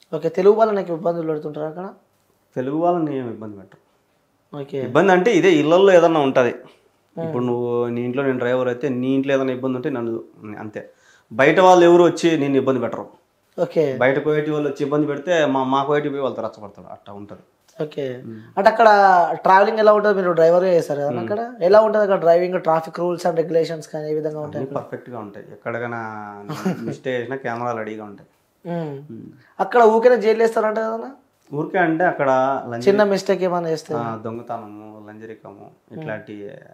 Okay Telugu వాళ్ళని నాకు ఇబ్బందులు పెడుతుంటారు అక్కడ తెలుగు వాళ్ళని ఏం ఇబ్బంది పెట్టరు ఓకే ఇబ్బంది అంటే ఇదే ఇళ్ళల్లో ఏదన్నా ఉంటుంది ఇప్పుడు నువ్వు నీ ఇంట్లో నేను డ్రైవర్ అయితే నీ ఇంట్లో ఏదైనా ఇబ్బంది ఉంటే నన్ను అంతే బయట వాళ్ళు ఎవరు వచ్చి నేను ఇబ్బంది పెట్టరు ఓకే బయట కోయటి వాళ్ళు వచ్చి ఇబ్బంది పెడితే మా మా కోయటి పోయి వాళ్ళతో రచ్చబడతాడు అట్లా ఉంటుంది ఓకే అంటే అక్కడ ట్రావెలింగ్ ఎలా ఉంటుంది మీరు డ్రైవర్గా చేస్తారు కదా అక్కడ ఎలా ఉంటుంది అక్కడ driving traffic rules and regulations కానీ ఏ విధంగా ఉంటాయి అన్నీ పర్ఫెక్ట్గా ఉంటాయి ఎక్కడికైనా మిస్టేక్ చేసినా కెమెరాలు రెడీగా ఉంటాయి ఉమ్. అక్కడ ఊరికే జైలు వేస్తారంట కదా ఊరికే అంటే అక్కడ లంచ్ చిన్న మిస్టేక్ ఏమైనా చేస్తే ఆ, దొంగతనము లంజరికము ఇట్లాంటి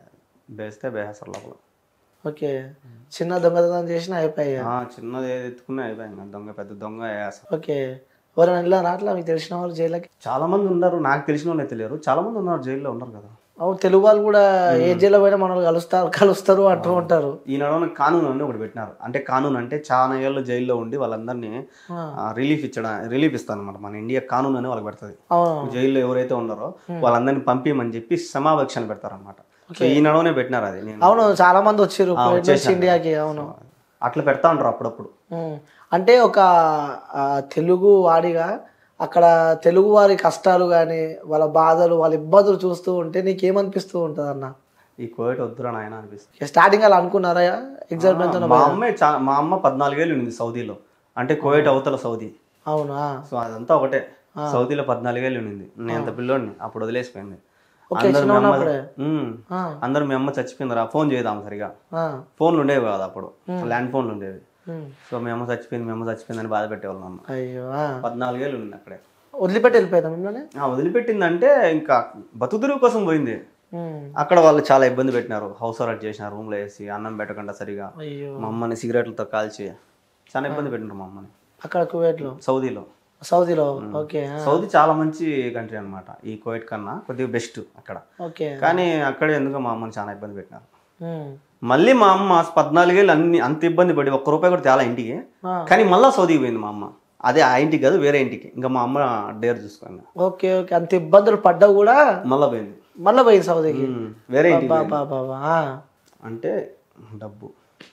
వేస్తే బేహసర్ లోపల ఓకే చిన్న దొంగతనం చేసినా అయిపోయాయి ఆ, చిన్నది ఏది ఎత్తుకున్నా అయిపోయింది దొంగ పెద్ద దొంగ వేస్తారు ఓకే ఎవరైనా వెళ్ళారా అట్లా మీకు తెలిసిన వాళ్ళు జైలుకి చాలా మంది ఉన్నారు నాకు తెలిసిన వాళ్ళు తెలియరు చాలా మంది ఉన్నారు జైల్లో ఉన్నారు కదా అవును తెలుగు వాళ్ళు కూడా ఏ జైల్లో పోయినా మనల్ని కలుస్తారు కలుస్తారు అంటూ ఉంటారు ఈ నడవన కానూన్ అని ఒకటి పెట్టినారు అంటే కానూన్ అంటే చాలా ఏళ్ళు జైల్లో ఉండి వాళ్ళందరినీ ఆ. రిలీఫ్ ఇచ్చడం రిలీఫ్ ఇస్తాను అనమాట మన ఇండియా కానూన్ అని వాళ్ళకి పెడుతుంది అవును జైల్లో ఎవరైతే ఉన్నారో వాళ్ళందరినీ పంపించమని చెప్పి సమావేశాన్ని పెడతారన్నమాట సో ఈ నడవనే పెట్టినారు అది నేను అవును చాలా మంది వచ్చారు ఇండియాకి అవును అట్లా పెడతా ఉంటారు అప్పుడప్పుడు ఉమ్. అంటే ఒక ఆ, తెలుగు వాడిగా అక్కడ తెలుగు వారి కష్టాలు కానీ వాళ్ళ బాధలు వాళ్ళ ఇబ్బందులు చూస్తూ ఉంటే నీకేమనిపిస్తూ ఉంటుంది అన్న ఈ కోవిడ్ వద్దురా నాయన అనిపిస్తుంది స్టార్టింగ్ అలా అనుకున్నారా ఎగ్జామ్ మా అమ్మే చా- మా అమ్మ పద్నాలుగేళ్ళు ఉంది సౌదీలో అంటే కోవిడ్ అవతల సౌదీ అవునా సో అదంతా ఒకటే సౌదీలో పద్నాలుగేళ్ళు ఉండింది నేను అంత పిల్లోడిని అప్పుడు వదిలేసిపోయింది ఓకే అందరూ చిన్న మీ అమ్మ ఉన్నప్పుడే ఉమ్. ఆ, అందరూ మీ అమ్మ చచ్చిపోయిందిరా ఫోన్ చేద్దాం సరిగా ఆ, ఫోన్లు ఉండేవి కాదు అప్పుడు ల్యాండ్ ఫోన్లు ఉండేవి ఉమ్. సో మీ అమ్మ చచ్చిపోయింది మీ అమ్మ చచ్చిపోయిందని బాధ పెట్టేవాళ్ళం అమ్మ అయ్యో ఆ. పద్నాలుగేళ్ళు ఉంది అక్కడే వదిలిపెట్టి వెళ్ళిపోయిందా మిమ్మల్ని ఆ, వదిలిపెట్టిందంటే ఇంకా బతుకుదురు కోసం పోయింది ఉమ్. అక్కడ వాళ్ళు చాలా ఇబ్బంది పెట్టినారు హౌస్ అరెస్ట్ చేసినారు రూమ్లో వేసి అన్నం పెట్టకుండా సరిగా అయ్యో మా అమ్మని సిగరెట్లతో కాల్చి చాలా ఇబ్బంది పెట్టినారు మా అమ్మని అక్కడ కువైట్లో సౌదీలో సౌదీలో ఓకే ఆ, సౌదీ చాలా మంచి కంట్రీ అన్నమాట ఈ కోవిడ్ కన్నా కొద్దిగా బెస్ట్ అక్కడ ఓకే కానీ అక్కడే ఎందుకో మా అమ్మని చాలా ఇబ్బంది పెట్టినారు ఉమ్. మళ్ళీ మా అమ్మ పద్నాలుగేళ్ళు అన్ని అంత ఇబ్బంది పడి ఒక్క రూపాయి కూడా తేలా ఇంటికి ఆ. కానీ మళ్ళీ సౌదీకి పోయింది మా అమ్మ అదే ఆ ఇంటికి కాదు వేరే ఇంటికి ఇంకా మా అమ్మ డేర్ చూసుకుంది ఓకే ఓకే అంత ఇబ్బందులు పడ్డా కూడా మళ్ళీ పోయింది మళ్ళీ పోయింది సౌదీకి ఉమ్, వేరే ఇంటికి బా పోయింది. బా బా బా. ఆ. అంటే డబ్బు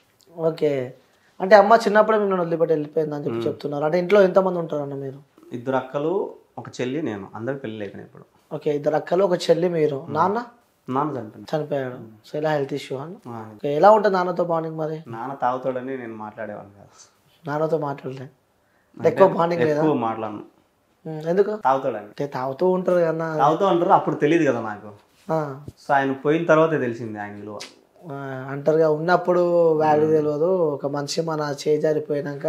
ఓకే అంటే అమ్మ చిన్నప్పుడే మిమ్మల్ని వదిలిపెట్టి వెళ్ళిపోయింది అని చెప్పి చెప్తున్నారు అంటే ఇంట్లో ఎంతమంది ఉంటారు అన్న మీరు ఇద్దరు అక్కలు ఒక చెల్లి నేను అందరికి పెళ్ళి అయిపోయినాయి ఇప్పుడు ఓకే ఇద్దరు అక్కలు ఒక చెల్లి మీరు నాన్న నాన్న చనిపోయింది చనిపోయాడు సో ఇలా హెల్త్ ఇష్యూ అన్న ఆ, ఓకే ఎలా ఉంటుంది నాన్నతో బాండింగ్ మరి నాన్న తాగుతాడని నేను మాట్లాడేవాడిని కాదు నాన్నతో మాట్లాడలే అంటే ఎక్కువ బాండింగ్ లేదా ఎక్కువ మాట్లాడను ఉమ్, ఎందుకు తాగుతాడని అంటే తాగుతూ ఉంటారు కన్నా తాగుతూ అంటారు అప్పుడు తెలియదు కదా నాకు ఆ, సో ఆయన పోయిన తర్వాతే తెలిసింది ఆయన విలువ ఆ, అంటారుగా ఉన్నప్పుడు వాల్యూ తెలియదు ఒక మనిషి మన చేజారిపోయినాక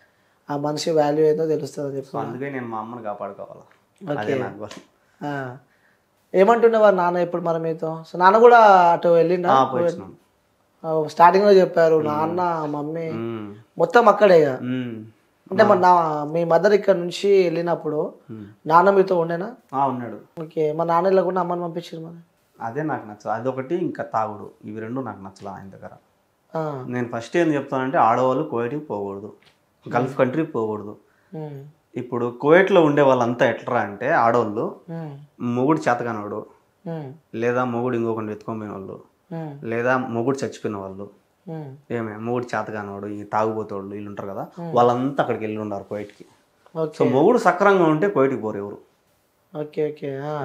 ఆ మనిషి వాల్యూ ఏందో తెలుస్తుంది అని చెప్పి సో అందుకే నేను మా అమ్మని కాపాడుకోవాలి అదే నాకు గోల్. ఆ. ఏమంటుండేవారు నాన్న ఇప్పుడు మరి మీతో సో నాన్న కూడా అటు వెళ్ళిండా ఆ, పోయిచ్చినాం స్టార్టింగ్ లో చెప్పారు నాన్న మమ్మీ ఉమ్, మొత్తం అక్కడే ఇక. ఉమ్. అంటే మరి నా మీ మదర్ ఇక్కడ నుంచి వెళ్ళినప్పుడు నాన్న మీతో ఉండేనా ఆ, ఉన్నాడు ఓకే మా నాన్న వెళ్ళకుండా అమ్మని పంపించారు మరి అదే నాకు నచ్చదు అదొకటి ఇంకా తాగుడు ఇవి రెండు నాకు నచ్చలా ఆయన దగ్గర ఆ. నేను ఫస్ట్ ఏం చెప్తానంటే ఆడవాళ్ళు కోవిడ్కి పోకూడదు గల్ఫ్ కంట్రీకి పోకూడదు ఉమ్. ఇప్పుడు కువైట్లో ఉండే వాళ్ళంతా ఎట్లా అంటే ఆడవాళ్ళు ఉమ్. మొగుడు చేతకానోడు ఉమ్. లేదా మొగుడు ఇంకొకటి ఎత్తుకొని వాళ్ళు ఉమ్. లేదా మొగుడు చచ్చిపోయిన వాళ్ళు ఉమ్. ఏమే మొగుడు చేతకానోడు ఈ తాగుబోతోళ్ళు వీళ్ళు ఉంటారు కదా వాళ్ళంతా అక్కడికి వెళ్ళి ఉన్నారు కోయిట్కి ఓకే సో మొగుడు సక్రంగా ఉంటే కోయిట్కి పోరు ఎవరు ఓకే ఓకే ఆ.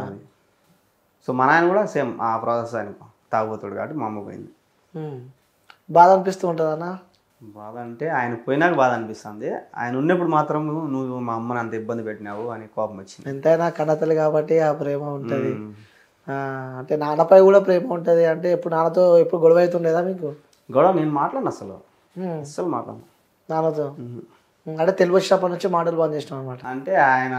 సో మా నాయన కూడా సేమ్ ఆ ప్రాసెస్ ఆయన తాగుబోతాడు కాబట్టి మా అమ్మ పోయింది ఉమ్. బాధ అనిపిస్తూ ఉంటుంది అన్న బాధ అంటే ఆయన పోయినాక బాధ అనిపిస్తుంది ఆయన ఉన్నప్పుడు మాత్రం నువ్వు మా అమ్మని అంత ఇబ్బంది పెట్టినావు అని కోపం వచ్చింది ఎంతైనా కన్నతల్లి కాబట్టి ఆ ప్రేమ ఉంటుంది ఉమ్. ఆ, అంటే నాన్నపై కూడా ప్రేమ ఉంటుంది అంటే ఇప్పుడు నాన్నతో ఎప్పుడు గొడవ అవుతుండేదా మీకు గొడవ నేను మాట్లాడను అసలు ఉమ్. అస్సలు మాట్లాడను నాన్నతో ఉమ్. ఉమ్, అంటే తెలుగు వచ్చినప్పటి నుంచి మాటలు బంద్ చేసినాం అనమాట అంటే ఆయన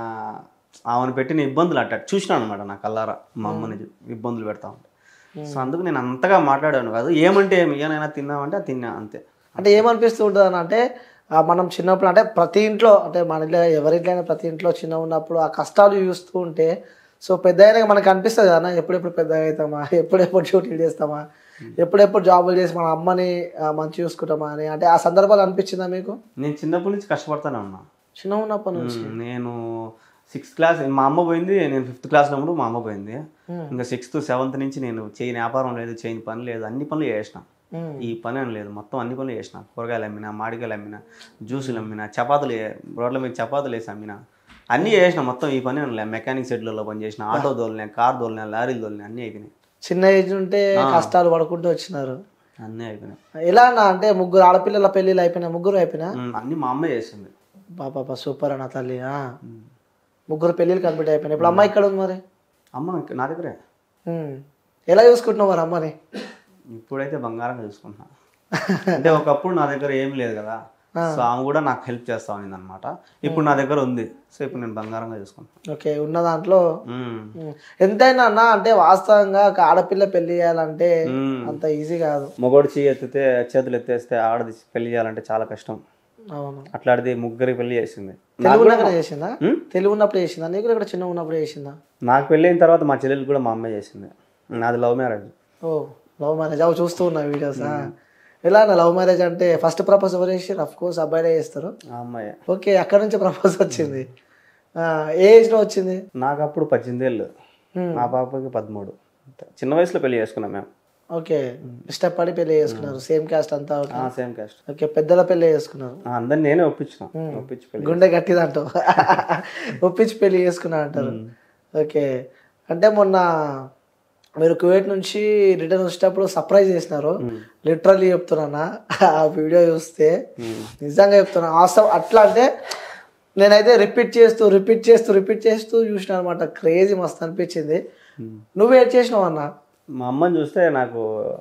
ఆమెను పెట్టిన ఇబ్బందులు అట్ట చూసినాను అనమాట నా కల్లారా మా అమ్మని ఇబ్బందులు పెడతా ఉంటే సో అందుకు నేను అంతగా మాట్లాడాను కాదు ఏమంటే ఏమి ఏమైనా తిన్నామంటే అది తిన్నా అంతే అంటే ఏమనిపిస్తూ ఉంటుంది అన్న అంటే ఆ, మనం చిన్నప్పుడు అంటే ప్రతి ఇంట్లో అంటే మన ఇంట్లో ఎవరింట్లో అయినా ప్రతి ఇంట్లో చిన్న ఉన్నప్పుడు ఆ కష్టాలు చూస్తూ ఉంటే సో పెద్ద అయినాక మనకు అనిపిస్తుంది కదా ఎప్పుడెప్పుడు పెద్దగా అవుతామా ఎప్పుడెప్పుడు డ్యూటీలు చేస్తామా ఎప్పుడెప్పుడు జాబులు చేసి మన అమ్మని ఆ, మంచి చూసుకుంటామా అని అంటే ఆ సందర్భాలు అనిపించిందా మీకు నేను చిన్నప్పటి నుంచి కష్టపడతానే ఉన్నా చిన్న ఉన్నప్పటి నుంచి ఉమ్, నేను సిక్స్త్ క్లాస్ మా అమ్మ పోయింది నేను ఫిఫ్త్ క్లాస్ ఉన్నప్పుడు మా అమ్మ పోయింది ఉమ్. ఇంకా సిక్స్త్ సెవెంత్ నుంచి నేను చేయని వ్యాపారం లేదు చేయని పని లేదు అన్ని పనులు చేసిన ఉమ్. ఈ పని అని లేదు మొత్తం అన్ని పనులు చేసిన కూరగాయలు అమ్మిన మామిడికాయలు అమ్మిన జ్యూసులు అమ్మిన చపాతీలు ఏ- రోడ్ల మీద చపాతీలు వేసి అమ్మిన అన్నీ చేసిన మొత్తం ఈ పని అని లేదు మెకానిక్ సెట్లలో పని చేసిన ఆటో దోలినా కార్ దోలినా లారీలు దోలినా అన్నీ అయిపోయినాయి చిన్న ఏజ్ ఉంటే కష్టాలు పడుకుంటూ వచ్చినారు అన్నీ అయిపోయినాయి ఎలా అన్న అంటే ముగ్గురు ఆడపిల్లల పెళ్ళిళ్ళు అయిపోయినా ముగ్గురు అయిపోయినా ఉమ్, అన్నీ మా అమ్మ చేసింది పాప సూపర్ అన్న తల్లి ఆ. ముగ్గురు పెళ్ళిళ్ళు కంప్లీట్ అయిపోయినాయి ఇప్పుడు అమ్మాయి ఇక్కడ ఉంది మరి అమ్మ ఇక్కడ నా దగ్గరే ఉమ్. ఎలా చూసుకుంటున్నావు మరి అమ్మని ఇప్పుడైతే బంగారంగా చూసుకుంటున్నా అంటే ఒకప్పుడు నా దగ్గర ఏం లేదు కదా సో ఆమె కూడా నాకు హెల్ప్ చేస్తా ఉంది అనమాట ఇప్పుడు నా దగ్గర ఉంది సో ఇప్పుడు నేను బంగారంగా చూసుకుంటాను ఓకే ఉన్న దాంట్లో ఉమ్. ఉమ్. ఎంతైనా అన్న అంటే వాస్తవంగా ఒక ఆడపిల్ల పెళ్లి చేయాలంటే ఉమ్. అంత ఈజీ కాదు మగోడు చెయ్యి ఎత్తితే చేతులు ఎత్తేస్తే ఆడది పెళ్లి చేయాలంటే చాలా కష్టం అవును అట్లాంటిది ముగ్గురికి పెళ్లి చేసింది తెలుగు ఉన్నప్పుడు చేసిందా ఉమ్? తెలుగు ఉన్నప్పుడు చేసిందా నీకు ఇక్కడ చిన్న ఉన్నప్పుడు చేసిందా నాకు పెళ్ళి అయిన తర్వాత మా చెల్లెలు కూడా మా అమ్మాయి చేసింది నాది లవ్ మ్యారేజ్ ఓ లవ్ మ్యారేజ్ అవి చూస్తూ ఉన్నా వీడియోస్ ఎలా అన్న లవ్ మ్యారేజ్ అంటే ఫస్ట్ ప్రపోజ్ ఎవరు చేసి అఫ్ కోర్స్ అబ్బాయిలే చేస్తారు ఆ అమ్మాయి ఓకే అక్కడ నుంచి ప్రపోజ్ వచ్చింది ఆ, ఏ ఏజ్ లో వచ్చింది నాకు అప్పుడు పద్దెనిమిది ఏళ్ళు ఉమ్. మా పాపకి పదమూడు అంతే. చిన్న వయసులో పెళ్లి చేసుకున్నాం మేము ఓకే ఇష్టపడి పెళ్లి చేసుకున్నారు సేమ్ క్యాస్ట్ అంతా సేమ్ కాస్ట్ ఓకే పెద్దల పెళ్లి చేసుకున్నారు అందరిని నేనే ఒప్పించిన ఒప్పించి పెళ్లి గుండె గట్టిదంటూ ఒప్పించి పెళ్లి చేసుకున్నా అంటారు ఓకే అంటే మొన్న మీరు కువైట్ నుంచి రిటర్న్ వచ్చేటప్పుడు సర్ప్రైజ్ చేసినారు లిటరల్లీ చెప్తున్నా ఆ వీడియో చూస్తే నిజంగా చెప్తున్నా వాస్తవం అట్లా అంటే నేనైతే రిపీట్ చేస్తూ రిపీట్ చేస్తూ రిపీట్ చేస్తూ చూసిన అనమాట క్రేజీ మస్తు అనిపించింది నువ్వు ఏడ్ చేసినావు అన్న మా అమ్మని చూస్తే నాకు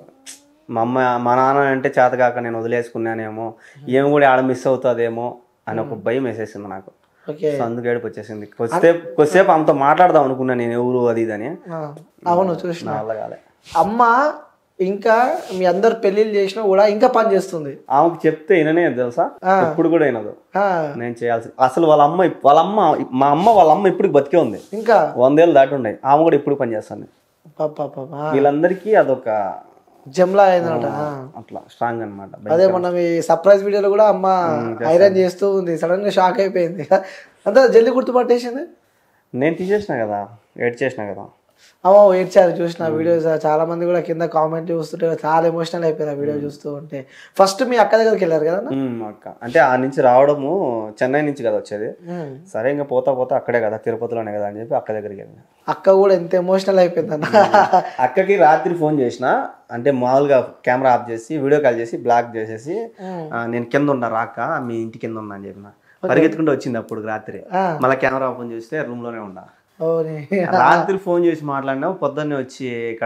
మా అమ్మ మా నాన్న అంటే చేతకాక నేను వదిలేసుకున్నానేమో ఏం కూడా ఆడ మిస్ అవుతుందేమో అని ఒక భయం వేసేసింది నాకు ఓకే సో అందుకు ఏడుపు వచ్చేసింది కొద్దిసేపు కొద్దిసేపు ఆమెతో మాట్లాడదాం అనుకున్నా నేను ఎవరు అది ఇది అని ఆ, అవును చూసిన నా వల్ల కాలే అమ్మ ఇంకా మీ అందరు పెళ్ళిళ్ళు చేసినా కూడా ఇంకా పని చేస్తుంది ఆమెకు చెప్తే విననే తెలుసా ఎప్పుడు కూడా వినదు ఆ, నేను చేయాల్సి అసలు వాళ్ళ అమ్మ వాళ్ళ అమ్మ మా అమ్మ వాళ్ళ అమ్మ ఇప్పుడు బతికే ఉంది ఇంకా వందేళ్ళు దాటి ఉన్నాయి ఆమె కూడా ఇప్పుడు పని చేస్తుంది పాప పాప వీళ్ళందరికీ అదొక జమ్లా అయిందన్నమాట ఆ. అట్లా స్ట్రాంగ్ అనమాట అదే మొన్న మీ సర్ప్రైజ్ వీడియోలో కూడా అమ్మ ఐరన్ చేస్తూ ఉంది సడన్ గా షాక్ అయిపోయింది అంతా జల్ది గుర్తుపట్టేసింది నేను తీసేసిన కదా ఎడ్ చేసిన కదా అమ్మ ఏడ్చారు చూసిన వీడియోస్ చాలా మంది కూడా కింద కామెంట్ చూస్తుంటే చాలా ఎమోషనల్ అయిపోయారు ఆ వీడియో చూస్తూ ఉంటే ఫస్ట్ మీ అక్క దగ్గరికి వెళ్ళారు కదా ఉమ్, అక్క అంటే ఆ నుంచి రావడము చెన్నై నుంచి కదా వచ్చేది ఉమ్. సరే ఇంకా పోతా పోతా అక్కడే కదా తిరుపతిలోనే కదా అని చెప్పి అక్క దగ్గరికి వెళ్ళిన అక్క కూడా ఎంత ఎమోషనల్ అయిపోయింది అన్న అక్కకి రాత్రి ఫోన్ చేసిన అంటే మామూలుగా కెమెరా ఆఫ్ చేసి వీడియో కాల్ చేసి బ్లాక్ చేసేసి ఆ, నేను కింద ఉన్నా రాక మీ ఇంటి కింద ఉన్నా అని చెప్పిన పరిగెత్తుకుంటూ వచ్చింది అప్పుడు రాత్రి ఆ. మళ్ళీ కెమెరా ఓపెన్ చేస్తే రూమ్ లోనే ఉన్నా ఓ నీ- రాత్రి ఫోన్ చేసి మాట్లాడినావు పొద్దున్నే వచ్చి ఇక్కడ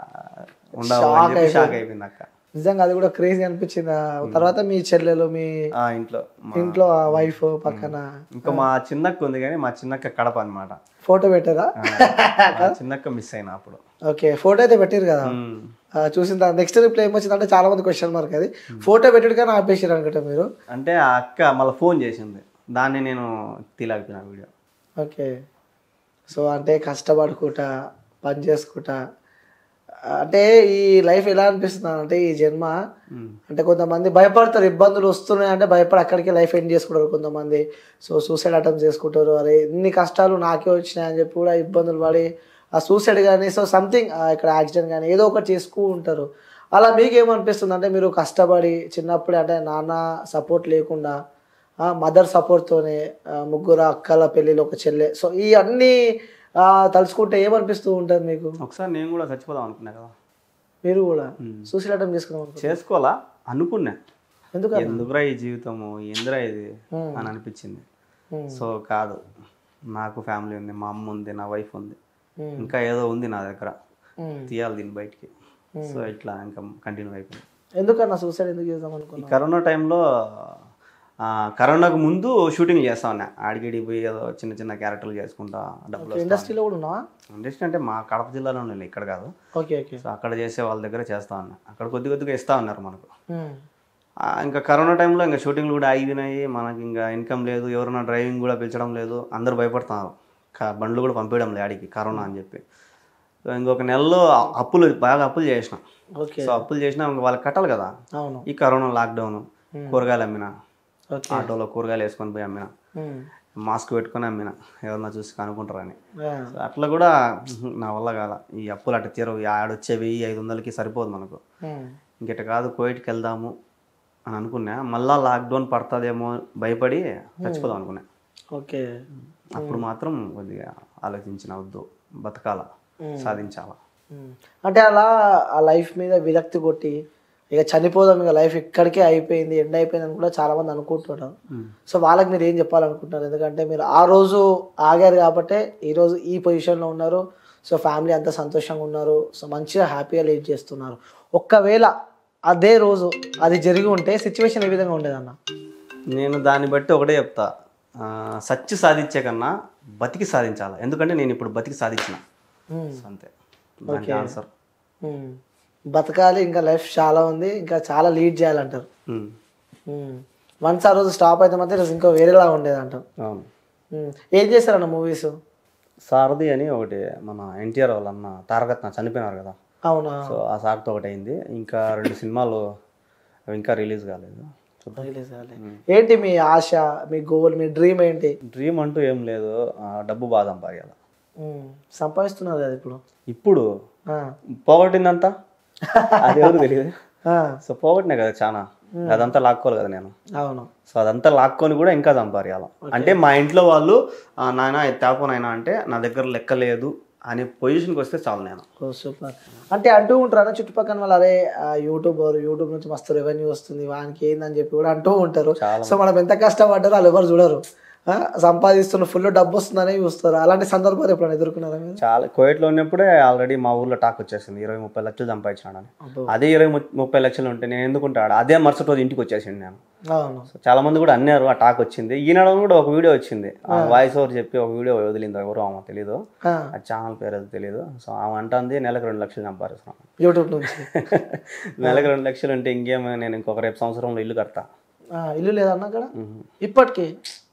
ఉండవు అని చెప్పి షాక్ అయిపోయింది అక్క నిజంగా అది కూడా క్రేజీ అనిపించింది ఆ తర్వాత మీ చెల్లెలు మీ ఆ ఇంట్లో మా- ఇంట్లో వైఫ్ పక్కన ఇంకా మా చిన్నక్క ఉంది కానీ మా చిన్నక్క కడప అనమాట ఫోటో పెట్టారా చిన్నక్క మిస్ అయినా అప్పుడు ఓకే ఫోటో అయితే పెట్టారు కదా ఉమ్. ఆ, చూసిన తర్వాత నెక్స్ట్ రిప్లై ఏమొచ్చిందంటే చాలా మంది క్వశ్చన్ మార్క్ అది ఫోటో పెట్టుడు కానీ ఆపేసారు అనుకుంటా మీరు అంటే ఆ అక్క మళ్ళీ ఫోన్ చేసింది దాన్ని నేను తీలాగిపోయిన వీడియో ఓకే సో అంటే కష్టపడుకుంటా పని చేసుకుంటా అంటే ఈ లైఫ్ ఎలా అనిపిస్తుంది అంటే ఈ జన్మ అంటే కొంతమంది భయపడతారు ఇబ్బందులు వస్తున్నాయి అంటే భయపడి అక్కడికి లైఫ్ ఎండ్ చేసుకుంటారు కొంతమంది సో సూసైడ్ అటెంప్ట్ చేసుకుంటారు అరే ఎన్ని కష్టాలు నాకే వచ్చినాయి అని చెప్పి కూడా ఇబ్బందులు పడి ఆ సూసైడ్ కానీ సో సంథింగ్ ఇక్కడ యాక్సిడెంట్ కానీ ఏదో ఒకటి చేసుకుంటూ ఉంటారు అలా మీకు ఏమనిపిస్తుంది అంటే మీరు కష్టపడి చిన్నప్పుడే అంటే నాన్న సపోర్ట్ లేకుండా మదర్ సపోర్ట్తోనే ముగ్గురు అక్కల పెళ్ళిలో ఒక చెల్లె సో ఈ అన్నీ ఆ, తలుచుకుంటే ఏమనిపిస్తూ ఉంటుంది మీకు ఒకసారి నేను కూడా చచ్చిపోదాం అనుకున్నా కదా మీరు కూడా సూసైడ్ అటెంప్ట్ చేసుకున్నాం అనుకుంటున్నారు. చేసుకోవాలా అనుకున్నా ఎందుకు ఎందుకురా ఈ జీవితము ఎందురా ఇది అని అనిపించింది Hmm. సో కాదు నాకు ఫ్యామిలీ ఉంది మా అమ్మ ఉంది నా వైఫ్ ఉంది Hmm. ఇంకా ఏదో ఉంది నా దగ్గర Hmm. తీయాలి దీన్ని బయటికి సో ఇట్లా ఇంకా కంటిన్యూ అయిపోయింది ఎందుకన్నా సూసైడ్ ఎందుకు చేద్దాం ఈ అనుకున్నా కరోనా టైంలో ఆ, కరోనాకు ముందు షూటింగ్ చేస్తా ఉన్నా ఆడిగిడి పోయి ఏదో చిన్న చిన్న క్యారెక్టర్లు చేసుకుంటా డబ్బులు వస్తా ఇండస్ట్రీలో కూడా ఉన్నావా ఇండస్ట్రీ అంటే మా కడప జిల్లాలో ఉన్నాయి ఇక్కడ కాదు ఓకే ఓకే సో అక్కడ చేసే వాళ్ళ దగ్గర చేస్తా ఉన్నా అక్కడ కొద్ది కొద్దిగా ఇస్తా ఉన్నారు మనకు Hmm. ఆ, ఇంకా కరోనా టైంలో ఇంకా షూటింగ్లు కూడా ఆగినాయి మనకి ఇంకా ఇన్కమ్ లేదు ఎవరైనా డ్రైవింగ్ కూడా పిలిచడం లేదు అందరూ భయపడుతున్నారు క- బండ్లు కూడా పంపించడం లేదు ఆడికి కరోనా అని చెప్పి సో ఇంకొక నెలలో అప్పులు బాగా అప్పులు చేసిన ఓకే సో అప్పులు చేసినా ఇంకా వాళ్ళకి కట్టాలి కదా అవును ఈ కరోనా లాక్డౌన్ కూరగాయలు అమ్మిన ఓకే ఆటోలో కూరగాయలు వేసుకొని పోయి అమ్మిన Hmm. మాస్క్ పెట్టుకొని అమ్మిన ఎవరన్నా చూసి కనుక్కుంటారని Yeah. సో అట్లా కూడా నా వల్ల కాల ఈ అప్పులు అట్ట తీరవు ఈ ఆడొచ్చే వెయ్యి ఐదు వందలకి సరిపోదు మనకు Hmm. ఇంకెట కాదు కోవిడ్కి వెళ్దాము అని అనుకున్నా మళ్ళా లాక్డౌన్ పడుతుందేమో భయపడి చచ్చిపోదాం అనుకున్నా ఓకే అప్పుడు మాత్రం కొద్దిగా ఆలోచించిన వద్దు బతకాల సాధించాలా ఉమ్. అంటే అలా ఆ లైఫ్ మీద విరక్తి కొట్టి ఇక చనిపోదాం ఇక లైఫ్ ఇక్కడికే అయిపోయింది ఎండ్ అయిపోయింది అని కూడా చాలా మంది అనుకుంటున్నారు సో వాళ్ళకి మీరు ఏం చెప్పాలనుకుంటున్నారు ఎందుకంటే మీరు ఆ రోజు ఆగారు కాబట్టి ఈరోజు ఈ పొజిషన్లో ఉన్నారు సో ఫ్యామిలీ అంతా సంతోషంగా ఉన్నారు సో మంచిగా హ్యాపీగా లీడ్ చేస్తున్నారు ఒక్కవేళ అదే రోజు అది జరిగి ఉంటే సిచ్యువేషన్ ఏ విధంగా ఉండేదన్న నేను దాన్ని బట్టి ఒకటే చెప్తా ఆ, సచ్చి సాధించే కన్నా బతికి సాధించాలి ఎందుకంటే నేను ఇప్పుడు బతికి సాధించిన ఉమ్. అంతే దానికి ఆన్సర్ ఉమ్. బతకాలి ఇంకా లైఫ్ చాలా ఉంది ఇంకా చాలా లీడ్ చేయాలంటారు వన్స్ ఆ రోజు స్టాప్ అయితే మాత్రం ఈరోజు ఇంకో వేరేలా ఉండేది అంటాం అవును ఏం చేశారన్న మూవీస్ సారథి అని ఒకటి మన ఎన్టీఆర్ వాళ్ళ అన్న తారకత్న చనిపోయినారు కదా అవునా సో ఆ సార్తో ఒకటి అయింది ఇంకా రెండు సినిమాలు అవి ఇంకా రిలీజ్ కాలేదు చూద్దాం రిలీజ్ కాలే. ఏంటి మీ ఆశ మీ గోల్ మీ డ్రీమ్ ఏంటి డ్రీమ్ అంటూ ఏం లేదు ఆ, డబ్బు బాగా సంపాదించాలి ఉమ్. సంపాదిస్తున్నారు కదా ఇప్పుడు ఇప్పుడు ఆ. పోగొట్టిందంతా అది ఎవరు తెలియదు ఆ. సో పోగొట్టినా కదా చాలా అదంతా లాక్కోవాలి కదా నేను అవును సో అదంతా లాక్కొని కూడా ఇంకా సంపాదించాలి అంటే మా ఇంట్లో వాళ్ళు "ఆ, నాయన ఇది తేపో నాయన అంటే నా దగ్గర లెక్క లేదు అనే పొజిషన్కి వస్తే చాలు నేను ఓ సూపర్ అంటే అంటూ ఉంటారు చుట్టుపక్కల వాళ్ళు అరే యూట్యూబర్ యూట్యూబ్ నుంచి మస్తు రెవెన్యూ వస్తుంది వానికి ఏందని చెప్పి కూడా అంటూ ఉంటారు సో మనం ఎంత కష్టపడ్డారో వాళ్ళు ఎవరు చూడరు ఆ, సంపాదిస్తున్న ఫుల్ డబ్బు వస్తుందని చూస్తారు అలాంటి సందర్భాలు ఎప్పుడైనా ఎదుర్కొన్నారా మీరు చాలా కోవిడ్లో ఉన్నప్పుడే ఆల్రెడీ మా ఊర్లో టాక్ వచ్చేసింది ఇరవై ముప్పై లక్షలు సంపాదించాడని అబ్బో. అదే ఇరవై ము- ముప్పై లక్షలు ఉంటే నేను ఎందుకు ఉంటాడు అదే మరుసటి రోజు ఇంటికి వచ్చేసింది నేను అవును సో చాలా మంది కూడా అన్నారు ఆ టాక్ వచ్చింది ఈనాడు కూడా ఒక వీడియో వచ్చింది ఆ వాయిస్ ఓవర్ చెప్పి ఒక వీడియో వదిలింది ఎవరో ఆమె తెలీదు ఆ, ఆ ఛానల్ పేరు అది తెలియదు సో ఆమె అంటుంది నెలకు రెండు లక్షలు సంపాదిస్తున్నాం యూట్యూబ్ నుంచి నెలకు రెండు లక్షలు అంటే ఇంకేం నేను ఇంకొక రేపు సంవత్సరంలో ఇల్లు కడతా ఆ, ఇల్లు లేదన్న అక్కడ ఇప్పటికి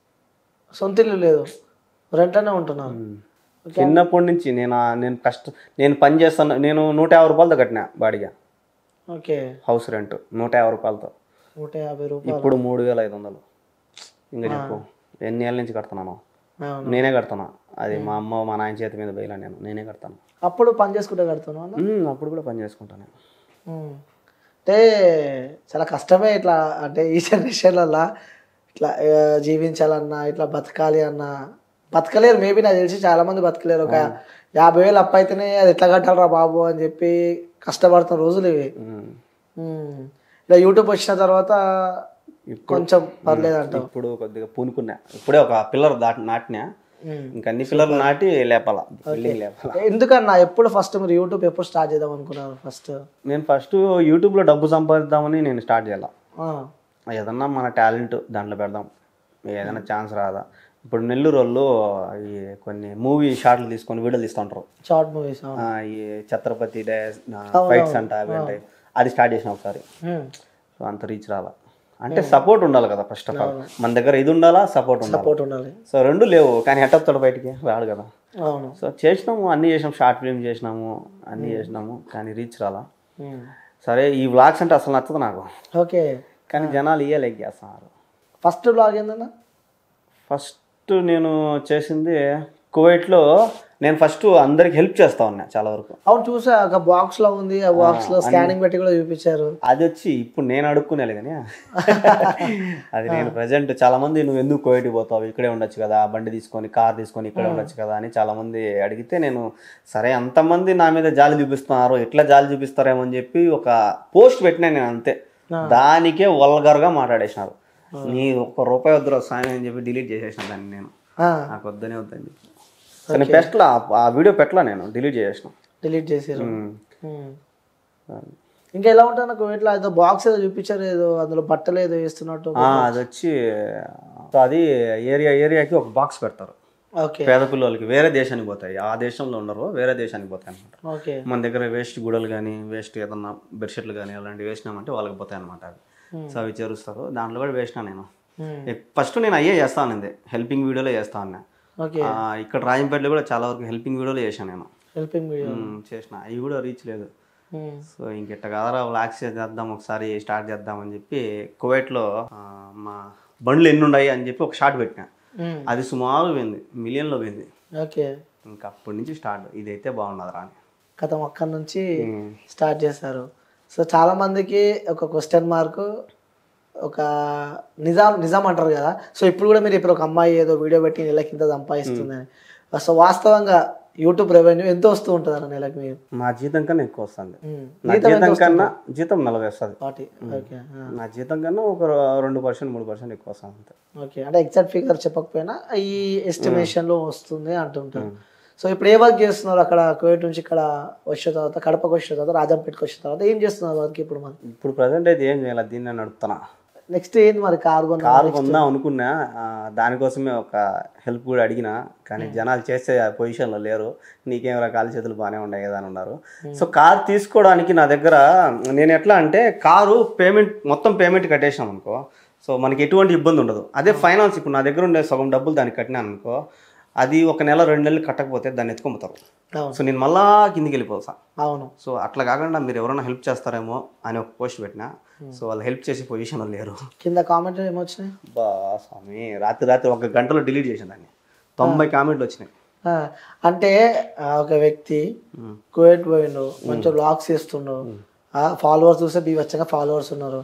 సొంత ఇల్లు లేదు రెంట్లోనే ఉంటున్నారు చిన్నప్పటి నుంచి నేను ఆ- నేను కష్ట నేను పని చేస్తాను నేను నూట యాభై రూపాయలతో కట్టినా బాడిగా ఓకే హౌస్ రెంట్ నూట యాభై రూపాయలతో నూట యాభై రూపాయలు ఇప్పుడు మూడు వేల ఐదు వందలు ఇంకా చెప్పు ఎన్ని ఏళ్ళ నుంచి కడుతున్నాను అవును నేనే కడతాను అది మా అమ్మ మా నాయన చేతి మీద బయలా నేను నేనే కడతాను అప్పుడు పని చేసుకుంటే కడుతున్నావు అన్న ఉమ్, అప్పుడు కూడా పని చేసుకుంటాను నేను ఉమ్. అంటే చాలా కష్టమే ఇట్లా అంటే ఈ జనరేషన్లల్లో ఇట్లా ఆ, జీవించాలన్నా ఇట్లా బతకాలి అన్నా బతకలేరు మేబీ నాకు తెలిసి చాలా మంది బతకలేరు ఒక యాభై వేలు అప్పు అయితేనే అది ఎట్లా కట్టాలరా బాబు అని చెప్పి కష్టపడుతున్న రోజులు ఇవి ఉమ్. ఉమ్. ఇలా యూట్యూబ్ వచ్చిన తర్వాత కొంచెం పర్లేదు అంటావు ఇప్పుడు కొద్దిగా పూనుకున్నా ఇప్పుడే ఒక పిల్లర్ దాటి నాటినా ఉమ్. ఇంకా అన్ని పిల్లర్లు నాటి లేపాల బిల్డింగ్ లేపాల ఎందుకన్నా ఎప్పుడు ఫస్ట్ మీరు యూట్యూబ్ ఎప్పుడు స్టార్ట్ చేద్దాం అనుకున్నారు ఫస్ట్ నేను ఫస్ట్ యూట్యూబ్లో డబ్బు సంపాదిద్దామని నేను స్టార్ట్ చేయాల ఏదన్నా మన టాలెంట్ దాంట్లో పెడదాం ఏదైనా ఛాన్స్ రాదా ఇప్పుడు నెల్లూరు వాళ్ళు ఈ కొన్ని మూవీ షార్ట్లు తీసుకొని వీడియోలు తీస్తుంటారు షార్ట్ మూవీస్ ఆ, ఈ ఛత్రపతి డే ఫైట్స్ అంట అవి ఉంటాయి అది స్టార్ట్ చేసిన ఒకసారి సో అంత రీచ్ రాలా అంటే సపోర్ట్ ఉండాలి కదా ఫస్ట్ ఆఫ్ ఆల్ మన దగ్గర ఇది ఉండాలా సపోర్ట్ ఉండాలి సపోర్ట్ ఉండాలి సో రెండు లేవు కానీ ఎట్టొస్తాడు బయటికి రాడు కదా అవును సో చేసినాము అన్నీ చేసినాము షార్ట్ ఫిల్మ్ చేసినాము అన్నీ చేసినాము కానీ రీచ్ రాలా ఉమ్. సరే ఈ వ్లాగ్స్ అంటే అసలు నచ్చదు నాకు ఓకే కానీ జనాలు ఇయ్యే లైక్ చేస్తున్నారు ఫస్ట్ బ్లాగ్ ఏందన్నా ఫస్ట్ నేను చేసింది కువైట్లో నేను ఫస్ట్ అందరికి హెల్ప్ చేస్తా ఉన్నా చాలా వరకు అవును చూసా ఒక బాక్స్ లో ఉంది ఆ బాక్స్ లో స్కానింగ్ పెట్టి కూడా చూపించారు అది వచ్చి ఇప్పుడు నేను అడుక్కునేలే కానీ అది నేను ప్రజెంట్ చాలా మంది నువ్వు ఎందుకు కోవిడ్కి పోతావు ఇక్కడే ఉండొచ్చు కదా బండి తీసుకొని కార్ తీసుకొని ఇక్కడే ఉండొచ్చు కదా అని చాలా మంది అడిగితే నేను సరే అంతమంది నా మీద జాలి చూపిస్తున్నారు ఎట్లా జాలి చూపిస్తారేమో అని చెప్పి ఒక పోస్ట్ పెట్టినా నేను అంతే దానికే వల్గర్గా మాట్లాడేసినారు నీ ఒక్క రూపాయి వద్దురా సాయం అని చెప్పి డిలీట్ చేసేసిన దాన్ని నేను ఆ, నాకు వద్దనే వద్దని చెప్పి కానీ పెట్టలా ఆ వీడియో పెట్టలా నేను డిలీట్ చేసేసిన డిలీట్ చేసారు ఉమ్. ఉమ్. ఇంకా ఎలా ఉంటుంది నాకు ఇట్లా ఏదో బాక్స్ ఏదో చూపించారు ఏదో అందులో బట్టలు ఏదో వేస్తున్నట్టు ఆ, అది వచ్చి సో అది ఏరియా ఏరియాకి ఒక బాక్స్ పెడతారు ఓకే పేద పిల్లలకి వేరే దేశానికి పోతాయి ఆ దేశంలో ఉండరు వేరే దేశానికి పోతాయి అనమాట ఓకే మన దగ్గర వేస్ట్ గుడలు కానీ వేస్ట్ ఏదన్నా బెడ్షీట్లు కానీ అలాంటివి వేసినామంటే వాళ్ళకి పోతాయి అనమాట అవి సో అవి చేరుస్తారు దాంట్లో కూడా వేసినా నేను ఉమ్. ఫస్ట్ నేను అయ్యే చేస్తానండి హెల్పింగ్ వీడియోలో చేస్తా ఉన్నా ఓకే ఆ, ఇక్కడ రాజంపేటలో కూడా చాలా వరకు హెల్పింగ్ వీడియోలో చేశాను నేను హెల్పింగ్ వీడియో ఉమ్, చేసిన అవి కూడా రీచ్ లేదు సో ఇంకెట్ట కాదరా వ్లాగ్స్ చేద్దాం ఒకసారి స్టార్ట్ చేద్దాం అని చెప్పి కువైట్లో ఆ, మా బండ్లు ఎన్ని ఉన్నాయి అని చెప్పి ఒక షార్ట్ పెట్టిన అది సుమారు పోయింది మిలియన్లో పోయింది ఓకే ఇంకా అప్పటి నుంచి స్టార్ట్ ఇదైతే బాగున్నది రా అని గతం అక్కడి నుంచి స్టార్ట్ చేశారు సో చాలా మందికి ఒక క్వశ్చన్ మార్క్ ఒక నిజాం నిజాం అంటారు కదా సో ఇప్పుడు కూడా మీరు ఇప్పుడు ఒక అమ్మాయి ఏదో వీడియో పెట్టి నెలకి ఇంత సంపాదిస్తుంది అని సో వాస్తవంగా యూట్యూబ్ రెవెన్యూ ఎంత వస్తూ ఉంటుంది అన్న నెలకి మీరు మా జీతం కన్నా ఎక్కువ వస్తుంది ఉమ్. నా జీతం కన్నా జీతం నలభై వస్తుంది ఫార్టీ ఓకే ఆ. నా జీతం కన్నా ఒక రెండు పర్సెంట్ మూడు పర్సెంట్ ఎక్కువ వస్తుంది అంతే ఓకే అంటే ఎగ్జాక్ట్ ఫిగర్ చెప్పకపోయినా ఈ estimation లో వస్తుంది అంటుంటారు సో ఇప్పుడు ఏ వర్క్ చేస్తున్నారు అక్కడ కోవిడ్ నుంచి ఇక్కడ వచ్చిన తర్వాత కడపకు వచ్చిన తర్వాత రాజంపేటకి వచ్చిన తర్వాత ఏం చేస్తున్నారు వర్క్ ఇప్పుడు మరి ఇప్పుడు ప్రజెంట్ అయితే ఏం చేయాలి దీన్ని నడుపుతున్నా నెక్స్ట్ ఏంది మరి కార్ కొన్నా కారు కొందాం అనుకున్నా ఆ, దానికోసమే ఒక హెల్ప్ కూడా అడిగినా కానీ జనాలు చేసే పొజిషన్లో లేరు నీకేమైనా కాలు చేతులు బాగానే ఉన్నాయి కదా అని ఉన్నారు సో కారు తీసుకోవడానికి నా దగ్గర నేను ఎట్లా అంటే కారు పేమెంట్ మొత్తం పేమెంట్ కట్టేసాం అనుకో సో మనకి ఎటువంటి ఇబ్బంది ఉండదు అదే ఫైనాన్స్ ఇప్పుడు నా దగ్గర ఉండే సగం డబ్బులు దానికి కట్టినాను అనుకో అది ఒక నెల రెండు నెలలు కట్టకపోతే దాన్ని ఎత్తుకొమ్ముతారు అవును సో నేను మళ్ళా కిందికి వెళ్ళిపోతా అవును సో అట్లా కాకుండా మీరు ఎవరైనా హెల్ప్ చేస్తారేమో అని ఒక పోస్ట్ పెట్టినా సో వాళ్ళు హెల్ప్ చేసే పొజిషన్లో లేరు కింద కామెంట్ ఏమొచ్చినాయి బా స్వామి రాత్రి రాత్రి ఒక గంటలో డిలీట్ చేసిన దాన్ని తొంభై కామెంట్లు వచ్చినాయి ఆ, అంటే ఆ, ఒక వ్యక్తి ఉమ్. కువైట్ పోయిండు మంచిగా బ్లాగ్స్ చేస్తుండు ఫాలోవర్స్ చూస్తే బీవచ్చంగా ఫాలోవర్స్ ఉన్నారు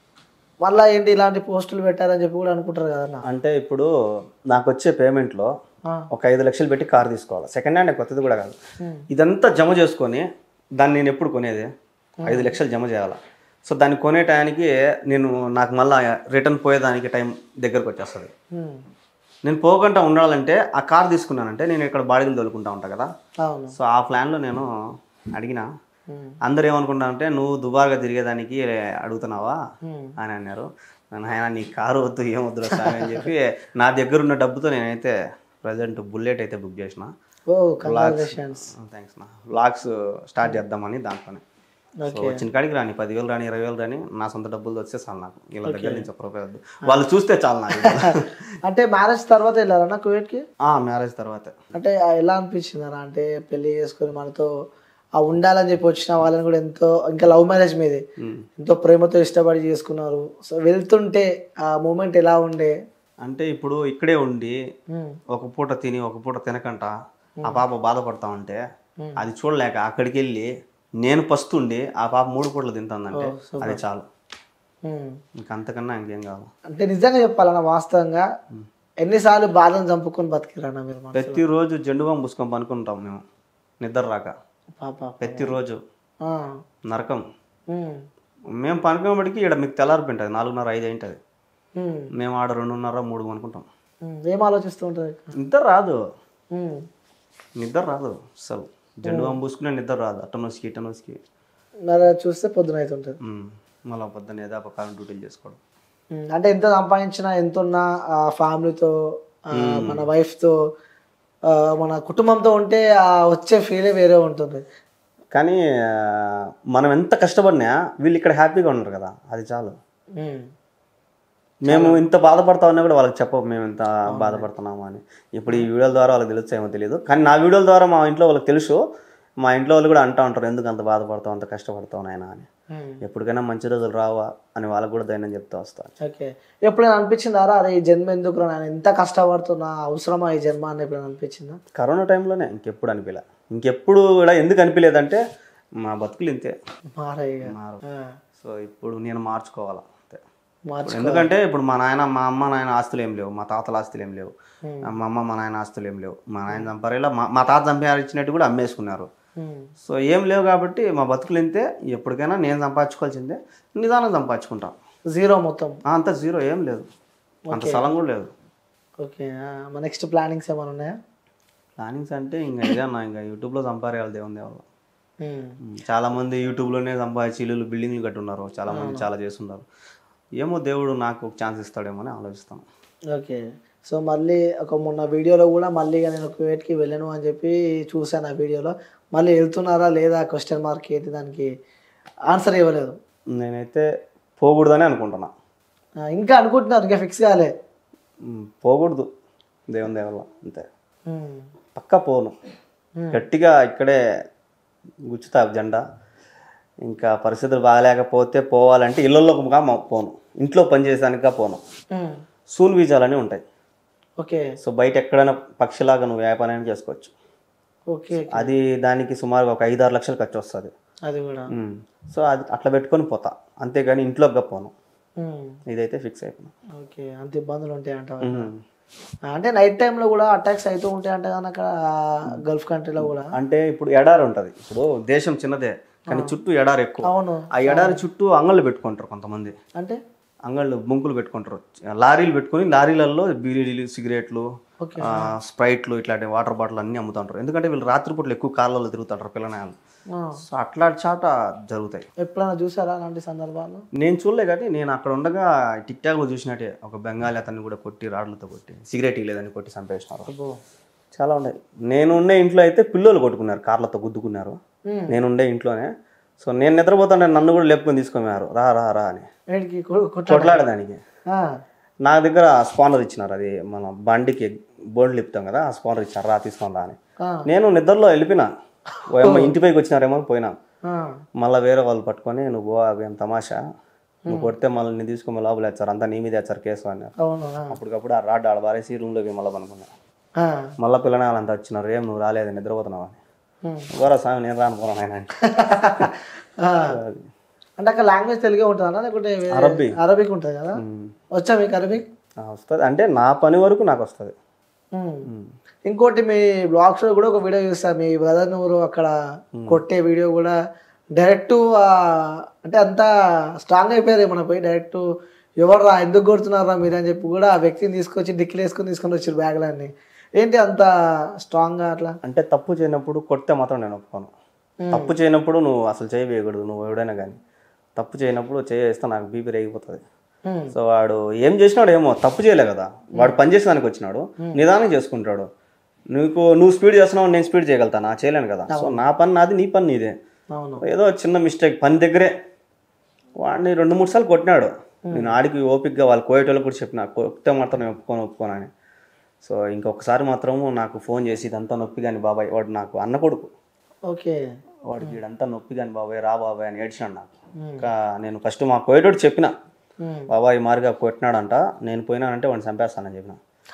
మళ్ళీ ఏంటి ఇలాంటి పోస్టులు పెట్టారని చెప్పి కూడా అనుకుంటారు కదన్న అంటే ఇప్పుడు నాకు వచ్చే పేమెంట్లో ఆ. ఒక ఐదు లక్షలు పెట్టి కార్ తీసుకోవాలి సెకండ్ హ్యాండ్ కొత్తది కూడా కాదు ఉమ్. ఇదంతా జమ చేసుకొని దాన్ని నేను ఎప్పుడు కొనేది ఐదు లక్షలు జమ చేయాలి సో దాన్ని కొనే టయానికి నేను నాకు మళ్ళీ రిటర్న్ పోయేదానికి టైం దగ్గరకు వచ్చేస్తుంది ఉమ్. నేను పోకుండా ఉండాలంటే ఆ కార్ తీసుకున్నానంటే నేను ఇక్కడ బాడీలు తోలుకుంటా ఉంటా కదా అవును సో ఆ ప్లాన్లో నేను అడిగిన ఉమ్. అందరు ఏమనుకుంటారంటే నువ్వు దుబారుగా తిరిగేదానికి అడుగుతున్నావా ఉమ్. అని అన్నారు నేను ఆయన నీ కారు వద్దు ఏం వద్దు స్వామి అని చెప్పి నా దగ్గర ఉన్న డబ్బుతో నేనైతే ప్రజెంట్ బుల్లెట్ అయితే బుక్ చేసిన ఓ కంగ్రాచులేషన్స్ థ్యాంక్స్ నా వ్లాగ్స్ స్టార్ట్ చేద్దామని దాంట్లోనే సో వచ్చిన కాడికి రాని పదివేలు రాని ఇరవై వేలు రాని నా సొంత డబ్బులు వచ్చే చాలు నాకు వీళ్ళ దగ్గర నుంచి ఒక రూపాయి వద్దు వాళ్ళు చూస్తే చాలు నాకు అంటే మ్యారేజ్ తర్వాత వెళ్ళారన్న కువైట్కి ఆ మ్యారేజ్ తర్వాత అంటే ఆ ఎలా అనిపించింది అన్న అంటే పెళ్లి చేసుకొని మనతో ఆ ఉండాలని చెప్పి వచ్చిన వాళ్ళని కూడా ఎంతో ఇంకా లవ్ మ్యారేజ్ మీది ఉమ్. ఎంతో ప్రేమతో ఇష్టపడి చేసుకున్నారు సో వెళ్తుంటే ఆ మూమెంట్ ఎలా ఉండే అంటే ఇప్పుడు ఇక్కడే ఉండి ఉమ్. ఒక పూట తిని ఒక పూట తినకంట ఆ పాప బాధపడతా ఉంటే అది చూడలేక అక్కడికి వెళ్ళి నేను పస్తుండి ఆ పాప మూడు పూటలు తింటుందంటే అది చాలు ఉమ్. ఇంక అంతకన్నా ఇంకేం కావాలి అంటే నిజంగా చెప్పాలన్న వాస్తవంగా ఎన్నిసార్లు బాధను చంపుకొని బతికిరన్న మీరు మన ప్రతిరోజు జెండు బాంబు పుసుకొని పనుకుంటాం మేము నిద్ర రాక పాప ప్రతిరోజు ఆ. నరకం ఉమ్. మేము పనుకునేప్పటికి ఇక్కడ మీకు తెల్లారిపోయింటుంది నాలుగున్నర ఐదు అయింటుంది ఉమ్. మేము ఆడ రెండున్నర మూడు అనుకుంటాం ఉమ్. ఏం ఆలోచిస్తూ ఉంటుంది నిద్ర రాదు ఉమ్. నిద్ర రాదు అసలు జెండు బాంబు పూసుకునే నిద్ర రాదు అట్టనోసికి ఇట్టనోసికి మరి చూస్తే పొద్దున అవుతుంటుంది మళ్ళీ పొద్దున్న ఏదో ప్రకారం డ్యూటీలు చేసుకోవడం ఉమ్, అంటే ఎంత సంపాదించినా ఎంత ఉన్నా ఆ ఫ్యామిలీతో ఆ, మన వైఫ్తో మన కుటుంబంతో ఉంటే ఆ వచ్చే ఫీలే వేరే ఉంటుంది కానీ ఆ, మనం ఎంత కష్టపడినా వీళ్ళు ఇక్కడ హ్యాపీగా ఉన్నారు కదా అది చాలు ఉమ్, మేము ఇంత బాధపడతా ఉన్నా కూడా వాళ్ళకి చెప్పవు మేము ఇంత బాధపడుతున్నాము అని ఇప్పుడు ఈ వీడియోల ద్వారా వాళ్ళకి తెలుస్తాయేమో తెలియదు కానీ నా వీడియోల ద్వారా మా ఇంట్లో వాళ్ళకి తెలుసు మా ఇంట్లో వాళ్ళు కూడా అంటూ ఉంటారు ఎందుకు అంత బాధపడతావు అంత కష్టపడతావు నాయన అని ఉమ్, ఎప్పటికైనా మంచి రోజులు రావా అని వాళ్ళకు కూడా ధైర్యం చెప్తూ వస్తాను ఓకే ఎప్పుడైనా అనిపించిందారా అరే ఈ జన్మ ఎందుకు నేను ఎంత కష్టపడుతున్నా అవసరమా ఈ జన్మ అని ఎప్పుడైనా అనిపించిందా కరోనా టైంలోనే ఇంకెప్పుడు అనిపించలే ఇంకెప్పుడు కూడా ఎందుకు అనిపించలేదంటే మా బతుకులు ఇంతే మారయ్య మారు ఆ, సో ఇప్పుడు నేను మార్చుకోవాలా అంతే మార్చు ఇప్పుడు ఎందుకంటే ఇప్పుడు మా నాయన మా అమ్మ నాయన ఆస్తులు ఏం లేవు మా తాతల ఆస్తులు ఏం లేవు Hmm. మా అమ్మ మా నాయన ఆస్తులు ఏం లేవు మా నాయన చంపారేలా మా మా తాత చంపారిచ్చినట్టు కూడా అమ్మేసుకున్నారు ఉమ్, సో ఏం లేవు కాబట్టి మా బతుకులు ఇంతే ఎప్పటికైనా నేను సంపాదించుకోవాల్సిందే నిదానం సంపాదించుకుంటాం జీరో మొత్తం ఆ, అంత జీరో ఏం లేదు అంత స్థలం కూడా లేదు ఓకే ఆ, మా నెక్స్ట్ ప్లానింగ్స్ ఏమైనా ఉన్నాయా ప్లానింగ్స్ అంటే ఇంకా ఇదన్నా ఇంకా యూట్యూబ్లో సంపాదేయాలి దేవుని దేవుడు ఉమ్, చాలా మంది యూట్యూబ్లోనే సంపాదించి ఇల్లు బిల్డింగ్లు కట్టున్నారు చాలా మంది చాలా చేస్తున్నారు ఏమో దేవుడు నాకు ఒక ఛాన్స్ ఇస్తాడేమో అని ఆలోచిస్తాను ఓకే సో మళ్ళీ ఒక మొన్న వీడియోలో కూడా మళ్ళీ ఇక నేను కువైట్కి వెళ్ళను అని చెప్పి చూశాను ఆ వీడియోలో మళ్ళీ వెళ్తున్నారా లేదా క్వశ్చన్ మార్క్ ఏంటి దానికి ఆన్సర్ ఇవ్వలేదు నేనైతే పోకూడదని అనుకుంటున్నా ఆ, ఇంకా అనుకుంటున్నారు ఇంకా ఫిక్స్ కాలే ఉమ్, పోకూడదు దేవుని దేవల్ల అంతే ఉమ్, పక్కా పోను గట్టిగా ఇక్కడే గుచ్చుతా జెండా ఇంకా పరిస్థితులు బాగాలేకపోతే పోవాలంటే ఇళ్ళల్లోకి పోను ఇంట్లో పని చేసేదానికా పోను ఉమ్, సూన్ వీజాలని ఉంటాయి ఓకే సో బయట ఎక్కడైనా పక్షిలాగా నువ్వు వ్యాపారం చేసుకోవచ్చు ఓకే అది దానికి సుమారుగా ఒక ఐదు ఆరు లక్షలు ఖర్చు వస్తుంది అది కూడా ఉమ్. సో అది అట్లా పెట్టుకొని పోతా అంతేగాని ఇంట్లోకి పోను ఉమ్. ఇదైతే ఫిక్స్ అయిపోయినా ఓకే అంత ఇబ్బందులు ఉంటాయి అంటావా ఉమ్. అంటే నైట్ టైంలో కూడా అటాక్స్ అవుతూ ఉంటాయి అంటే కనుక గల్ఫ్ కంట్రీలో కూడా అంటే ఇప్పుడు ఎడారి ఉంటది ఇప్పుడు దేశం చిన్నదే కానీ చుట్టూ ఎడారి ఎక్కువ అవును ఆ ఎడారి చుట్టూ అంగళ్ళు పెట్టుకుంటారు కొంతమంది అంటే అంగళ్ళు బొంకులు పెట్టుకుంటారు లారీలు పెట్టుకొని లారీలలో బీడీలు సిగరెట్లు ఓకే ఆ, స్ప్రైట్లు ఇట్లాంటి వాటర్ బాటిల్ అన్ని అమ్ముతుంటారు ఎందుకంటే వీళ్ళు రాత్రిపూట్లు ఎక్కువ కార్లలో తిరుగుతుంటారు పిల్లనాయాలు ఆ. సో అట్లాంటి చాట జరుగుతాయి ఎప్పుడైనా చూసారా అలాంటి సందర్భాలు నేను చూడలే కానీ నేను అక్కడ ఉండగా టిక్ టాక్లో చూసినట్టే ఒక బెంగాలీ అతన్ని కూడా కొట్టి రాడ్లతో కొట్టి సిగరెట్ లేదని కొట్టి చంపేసినారు అబ్బో. చాలా ఉన్నాయి నేను ఉండే ఇంట్లో అయితే పిల్లలు కొట్టుకున్నారు కార్లతో గుద్దుకున్నారు ఉమ్. నేను ఉండే ఇంట్లోనే సో నేను నిద్రపోతుంటే నన్ను కూడా లేపుకొని తీసుకున్నారు రా రా రా అని ఏంటికి కొ- కొట్ట కొట్లాడేదానికి ఆ. నా దగ్గర స్పానర్ ఇచ్చినారు అది మన బండికి బోర్డులు ఇప్పుతాం కదా ఆ స్పానర్ ఇచ్చారు రా తీసుకొని రా అని ఆ. నేను నిద్రలో వెళ్ళిపోయినా ఓ అమ్మ ఇంటి పైకి వచ్చినారేమో అని పోయినా ఆ. మళ్ళీ వేరే వాళ్ళు పట్టుకొని నువ్వు పో, అవి ఏం తమాషా నువ్వు కొడితే మళ్ళీ నీ తీసుకొని లోపల వేస్తారు అంతా నీ మీద వేస్తారు కేసు అన్నారు అవును ఆ. అప్పటికప్పుడు ఆ రాడ్ ఆడ పారేసి రూమ్లోకి మళ్ళీ పనుకున్నా ఆ. మళ్ళీ పిల్లనే వాళ్ళంతా వచ్చినారు ఏం నువ్వు రాలేదు నిద్రపోతున్నావు అని ఉమ్. గోరా స్వామి నేను రాను పోరా నాయన అంటే ఆ. అంటే అక్కడ లాంగ్వేజ్ తెలుగే ఉంటుందా లేకుంటే వేరే- అరబ్బీ. అరబిక్ ఉంటుంది కదా వచ్చా మీకు అరబిక్ వస్తుంది అంటే నా పని వరకు నాకు వస్తుంది ఉమ్. ఇంకోటి మీ బ్లాగ్స్ లో కూడా ఒక వీడియో చూస్తా మీ బ్రదర్ నువ్వు అక్కడ కొట్టే వీడియో కూడా డైరెక్ట్ అంటే అంత స్ట్రాంగ్ అయిపోయారు మన పోయి డైరెక్ట్ ఎవర్రా ఎందుకు కొడుతున్నారా మీరు అని చెప్పి కూడా ఆ వ్యక్తిని తీసుకొచ్చి డిక్కిలు వేసుకొని తీసుకొని వచ్చారు బ్యాగ్లన్నీ ఏంటి అంత స్ట్రాంగ్ గా అట్లా అంటే తప్పు చేయనప్పుడు కొడితే మాత్రం నేను ఒప్పుకోను తప్పు చేయనప్పుడు నువ్వు అసలు చేయవేయకూడదు నువ్వు ఎవడైనా కానీ తప్పు చేయనప్పుడు చేస్తే నాకు బీపీ రేగిపోతుంది ఉమ్. సో వాడు ఏం చేసినాడు ఏమో తప్పు చేయలే కదా వాడు పని చేసేదానికి వచ్చినాడు నిదానం చేసుకుంటాడు నీకు నువ్వు స్పీడ్ చేస్తున్నావు నేను స్పీడ్ చేయగలుగుతానా చేయలేను కదా సో నా పని నాది నీ పని నీదే అవును ఏదో చిన్న మిస్టేక్ పని దగ్గరే వాడిని రెండు మూడు సార్లు కొట్టినాడు నేను ఆడికి ఓపిక్గా వాళ్ళు కోయేటోళ్ళకి కూడా చెప్పిన కొట్టితే మాత్రం నేను ఒప్పుకోను ఒప్పుకోనని సో ఇంకొకసారి మాత్రము నాకు ఫోన్ చేసి ఇదంతా నొప్పి కానీ బాబాయ్ వాడు నాకు అన్న కొడుకు ఓకే వాడికి వీడంతా నొప్పి కానీ బాబాయ్ రా బాబాయ్ అని ఏడ్చినాడు నాకు ఇంకా నేను ఫస్ట్ మా కోయేటోడు చెప్పిన ఉమ్. బాబాయ్ మారిగా కొట్టినాడంట నేను పోయినానంటే వాడిని చంపేస్తానని చెప్పిన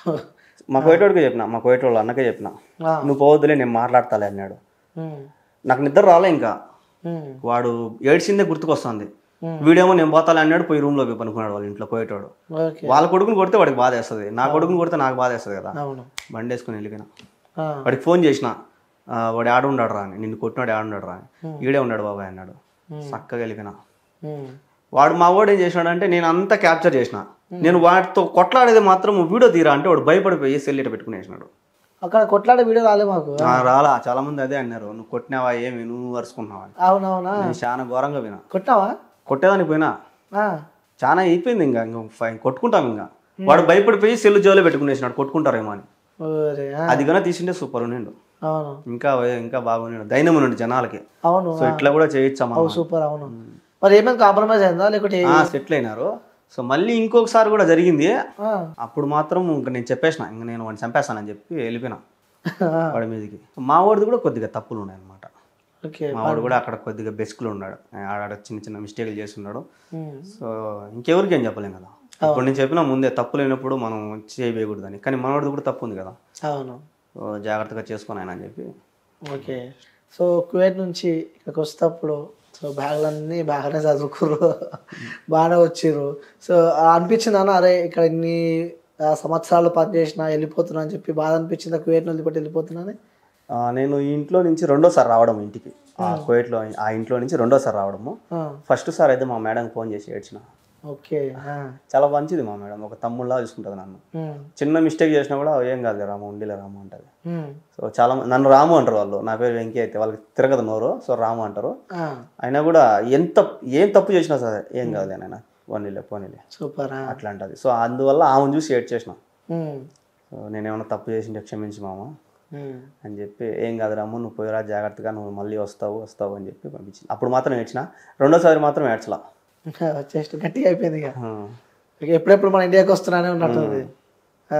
మా కోయేటోడికి చెప్పిన మా కోయేటోళ్ళు అన్నకే చెప్పిన ఆ. నువ్వు పోవద్దులే నేను మాట్లాడతాలే అన్నాడు ఉమ్. నాకు నిద్ర రాలే ఇంకా ఉమ్. వాడు ఏడ్చిందే గుర్తుకొస్తుంది వీడేమో నేను పోతాలే అన్నాడు పోయి రూమ్లో పోయి పనుకున్నాడు వాళ్ళ ఇంట్లో పోయేటోడు ఓకే వాళ్ళ కొడుకుని కొడితే వాడికి బాధ వేస్తుంది నా కొడుకుని కొడితే నాకు బాధ వేస్తుంది కదా అవును బండి వేసుకుని వెళ్ళిపోయినా ఆ. వాడికి ఫోన్ చేసిన ఆ, వాడు ఆడ ఉన్నాడు రా అని నిన్ను కొట్టినాడు ఆడ ఉన్నాడు రా అని ఈడే ఉన్నాడు బాబాయ్ అన్నాడు చక్కగా వెళ్ళిపోయినా ఉమ్. వాడు మా వాడు ఏం చేసినాడంటే నేను అంతా క్యాప్చర్ చేసిన నేను వాటితో కొట్లాడేది మాత్రం వీడియో తీరా అంటే వాడు భయపడిపోయి సెల్ ఇట పెట్టుకుని వేసినాడు అక్కడ కొట్లాడే వీడియో రాలే మాకు ఆ, రాలా చాలా మంది అదే అన్నారు నువ్వు కొట్టినావా ఏమి నువ్వు అరుచుకున్నావా అని అవునవునా నేను చాలా ఘోరంగా వినా కొట్టావా కొట్టేదానికి పోయినా ఆ. చాలా అయిపోయింది ఇంకా ఇంకా ఫైన్ కొట్టుకుంటాం ఇంకా వాడు భయపడిపోయి సెల్ జోలో పెట్టుకునేసినాడు కొట్టుకుంటారేమో అని ఓరే ఆ. అది కన్నా తీసిండే సూపర్ ఉండిండు అవును ఇంకా ఇంకా బాగున్నాడు ధైర్యం ఉండు జనాలకి అవును సో ఇట్లా కూడా చేయొచ్చమ్మా సూపర్ అవును మరి ఏమైనా కాంప్రమైజ్ అయిందా లేకుంటే సెటిల్ అయినారు సో మళ్ళీ ఇంకొకసారి కూడా జరిగింది ఆ. అప్పుడు మాత్రం ఇంకా నేను చెప్పేసిన ఇంకా నేను వాడిని చంపేస్తానని చెప్పి వెళ్ళిపోయినా ఆ. వాడి మీదకి మా వాడిది కూడా కొద్దిగా తప్పులు ఉన్నాయి అనమాట ఓకే మా వాడు కూడా అక్కడ కొద్దిగా బెస్కులు ఉన్నాడు ఆడ చిన్న చిన్న మిస్టేక్లు చేస్తున్నాడు ఉమ్. సో ఇంకెవరికి ఏం చెప్పలేం కదా ఇప్పుడు నేను చెప్పిన ముందే తప్పు లేనప్పుడు మనం చేయకూడదని కానీ మనవాడిది కూడా తప్పు ఉంది కదా అవును సో జాగ్రత్తగా చేసుకొని ఆయన అని చెప్పి ఓకే సో కువైట్ నుంచి ఇక్కడికి వస్తేప్పుడు సో బ్యాగులన్నీ బాగానే చదువుకుర్రు బాగానే వచ్చిర్రు సో అనిపించింది అన్న అరే ఇక్కడ ఇన్ని ఆ, సంవత్సరాలు పనిచేసిన వెళ్ళిపోతున్నా అని చెప్పి బాధ అనిపించిందా కువైట్ నుంచి పెట్టి వెళ్ళిపోతున్నాను ఆ, నేను ఈ ఇంట్లో నుంచి రెండోసారి రావడం ఇంటికి ఆ కువైట్లో ఆ ఇంట్లో నుంచి రెండోసారి రావడము ఫస్ట్ సార్ అయితే మా మేడం ఫోన్ చేసి ఏడ్చిన ఓకే ఆ. చాలా మంచిది మా మేడం ఒక తమ్ముళ్ళగా చూసుకుంటుంది నన్ను ఉమ్. చిన్న మిస్టేక్ చేసినా కూడా ఏం కాదు రాము ఉండిలే రాము అంటది ఉమ్. సో చాలా మంది- నన్ను రాము అంటారు వాళ్ళు నా పేరు వెంకీ అయితే వాళ్ళకి తిరగదు నోరు సో రాము అంటారు ఆ. అయినా కూడా ఎంత ఏం తప్పు చేసినా సరే ఏం కాదులే నాయన పోనీలే పోనీలే సూపర్ ఆ. అట్లా అంటది సో అందువల్ల ఆమెను చూసి ఏడ్ చేసిన ఉమ్. సో నేనేమన్నా తప్పు చేసింటే క్షమించి మామ ఉమ్. అని చెప్పి ఏం కాదు రాము నువ్వు పోయిరా జాగ్రత్తగా నువ్వు మళ్ళీ వస్తావు వస్తావు అని చెప్పి పంపించింది అప్పుడు మాత్రం ఏడ్చిన రెండోసారి మాత్రం ఏడ్చలా వచ్చేసి గట్టిగా అయిపోయింది ఇక ఇక ఎప్పుడెప్పుడు మన ఇండియాకి వస్తున్నానే ఉన్నట్టుంది ఆ.